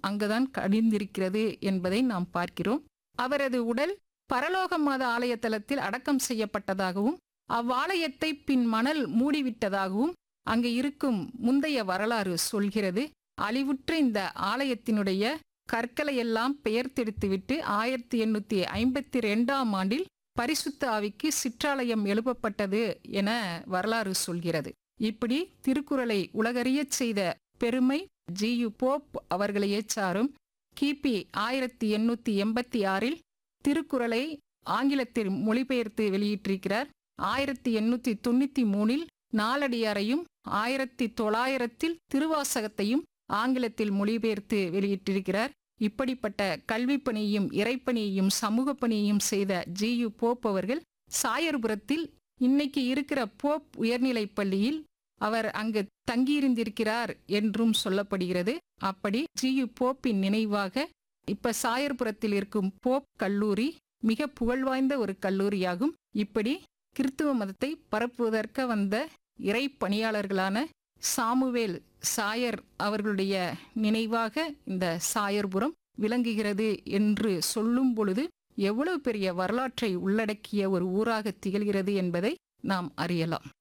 அங்குதான் கடிந்திருக்கிறது என்பதை நாம் பார்க்கிறோம் அவரது உடல் பரலோக மாத ஆலய தலத்தில் அடக்கம் செய்யப்பட்டதாகவும் அவ்வாலயத்தை பின் மணல் மூடிவிட்டதாகவும் அங்கு இருக்கும் முந்தைய வரலாறு சொல்கிறது அழிவுற்ற இந்த ஆலயத்தினுடைய கற்களை எல்லாம் பெயர்த்தெடுத்துவிட்டு ஆயிரத்தி எண்ணூத்தி ஐம்பத்தி ரெண்டாம் ஆண்டில் பரிசுத்த ஆவிக்கு சிற்றாலயம் எழுப்பப்பட்டது என வரலாறு சொல்கிறது இப்படி திருக்குறளை உலகறியச் செய்த பெருமை ஜியு போப் அவர்களையே சாரும் கிபி ஆயிரத்தி எண்ணூத்தி எண்பத்தி ஆறில் திருக்குறளை ஆங்கிலத்தில் மொழிபெயர்த்து வெளியிட்டிருக்கிறார் ஆயிரத்தி எண்ணூத்தி தொண்ணூத்தி மூணில் நாலடியாரையும் ஆயிரத்தி தொள்ளாயிரத்தில் திருவாசகத்தையும் ஆங்கிலத்தில் மொழிபெயர்த்து வெளியிட்டிருக்கிறார் இப்படிப்பட்ட கல்விப் பணியையும் இறைப்பணியையும் சமூக பணியையும் செய்த ஜியு போப் அவர்கள் சாயர்புரத்தில் இன்னைக்கு இருக்கிற போப் உயர்நிலைப் பள்ளியில் அவர் அங்கு தங்கியிருந்திருக்கிறார் என்றும் சொல்லப்படுகிறது அப்படி ஜியு போப்பின் நினைவாக இப்ப சாயர்புரத்தில் இருக்கும் போப் கல்லூரி மிக புகழ்வாய்ந்த ஒரு கல்லூரியாகும் இப்படி கிறித்துவ மதத்தை பரப்புவதற்கு வந்த இறை பணியாளர்களான சாமுவேல் சாயர் அவர்களுடைய நினைவாக இந்த சாயர்புரம் விளங்குகிறது என்று சொல்லும் பொழுது எவ்வளவு பெரிய வரலாற்றை உள்ளடக்கிய ஒரு ஊராக திகழ்கிறது என்பதை நாம் அறியலாம்